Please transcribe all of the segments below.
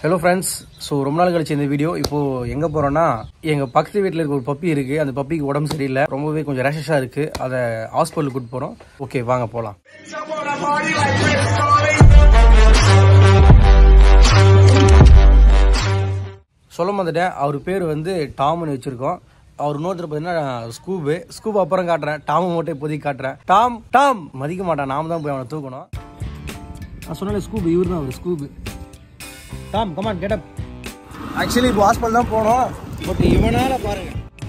hello friends so ரொம்ப நாள் கழிச்சு இந்த வீடியோ இப்போ எங்க போறோம்னா எங்க பக்கத்து வீட்டில் இருக்க ஒரு பப்பி இருக்கு அந்த பப்பிக்கு உடம்பு சரியில்லை ரொம்பவே கொஞ்சம் ரேஷஸா இருக்கு அதை ஹாஸ்பிட்டலுக்கு கூட்டு போறோம் ஓகே வாங்க போலாம் சொல்ல வந்துட்டேன் அவர் பேர் வந்து டாம்னு வச்சிருக்கோம் அவர் இன்னொருத்தர் பார்த்தீங்கன்னா ஸ்கூபு ஸ்கூப் அப்புறம் காட்டுறேன் டாம் மட்டும் இப்போதைக்கு காட்டுறேன் டாம் டாம் மதிக்க மாட்டான் நாம தான் போய் அவனை தூக்கணும் நான் சொன்னால ஸ்கூப் இவர் தான் அவர் Scoop Tom come on get up actually இப்போ ஹாஸ்பிட்டல் தான் போனோம் பட் இவனால பாருங்க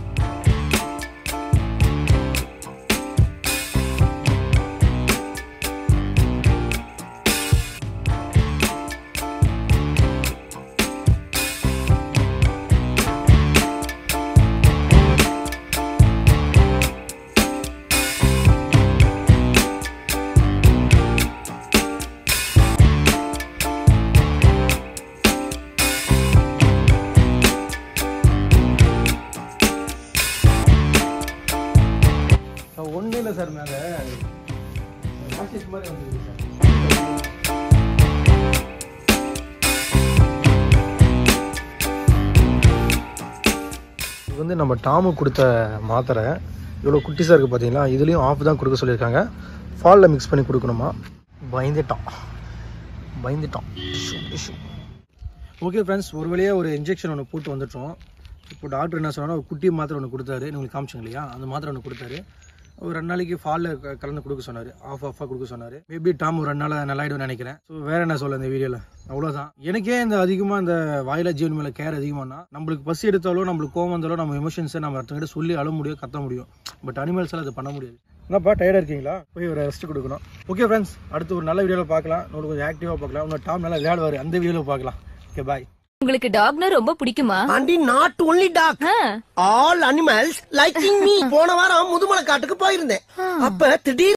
ஒன்றும் இல்லை சார் மேலே ராட்சஸ் மாதிரி வந்துருக்கு சார் இது வந்து நம்ம டாமு கொடுத்த மாத்திரை இவ்வளோ குட்டிஸாக இருக்குது பார்த்தீங்களா இதுலேயும் ஆஃப் தான் கொடுக்க சொல்லியிருக்காங்க ஃபாலில் மிக்ஸ் பண்ணி கொடுக்கணுமா பயந்துட்டான் பயந்துட்டான் ஓகே ஃப்ரெண்ட்ஸ் ஒரு வழியாக ஒரு இன்ஜெக்ஷன் ஒன்று போட்டு வந்துட்டோம் இப்போ டாக்டர் என்ன சொன்னாலும் ஒரு குட்டி மாத்திரை ஒன்று கொடுத்தாரு உங்களுக்கு காமிச்சிங்க இல்லையா அந்த மாத்திரை ஒன்று கொடுத்தாரு ஒரு ரெண்டு நாளைக்கு ஃபாலில் கலந்து கொடுக்க சொன்னார் ஆஃப் ஆஃபாக கொடுக்க சொன்னார் மேபி டாம் ஒரு ரெண்டு நாள் நல்லாயிடும்னு நினைக்கிறேன் ஸோ வேற என்ன சொல்ல இந்த வீடியோவில் அவ்வளோதான் எனக்கே இந்த அதிகமாக இந்த வாயில ஜீவன் மேலே கேர் அதிகமானா நம்மளுக்கு பசி எடுத்தாலோ நம்மளுக்கு கோவம் வந்தாலோ நம்ம எமோஷன்ஸை நம்ம ஒருத்தங்கிட்ட சொல்லி அழ முடியும் கத்த முடியும் பட் அனிமல்ஸால் அது பண்ண முடியாது என்னப்பா டயர்டாக இருக்கீங்களா போய் ஒரு ரெஸ்ட் கொடுக்கணும் ஓகே ஃப்ரெண்ட்ஸ் அடுத்து ஒரு நல்ல வீடியோவில் பார்க்கலாம் இன்னொரு கொஞ்சம் ஆக்டிவாக பார்க்கலாம் இன்னும் டாம் நல்லா விளையாடுவார் அந்த வீடியோவில் பார்க்கலாம் ஓகே பாய் உங்களுக்கு டாக்னா ரொம்ப பிடிக்குமா aunty not only dog ah, all animals liking me போன வாரம் முதுமலை காட்டுக்கு போயிருந்தேன் அப்ப திடீர்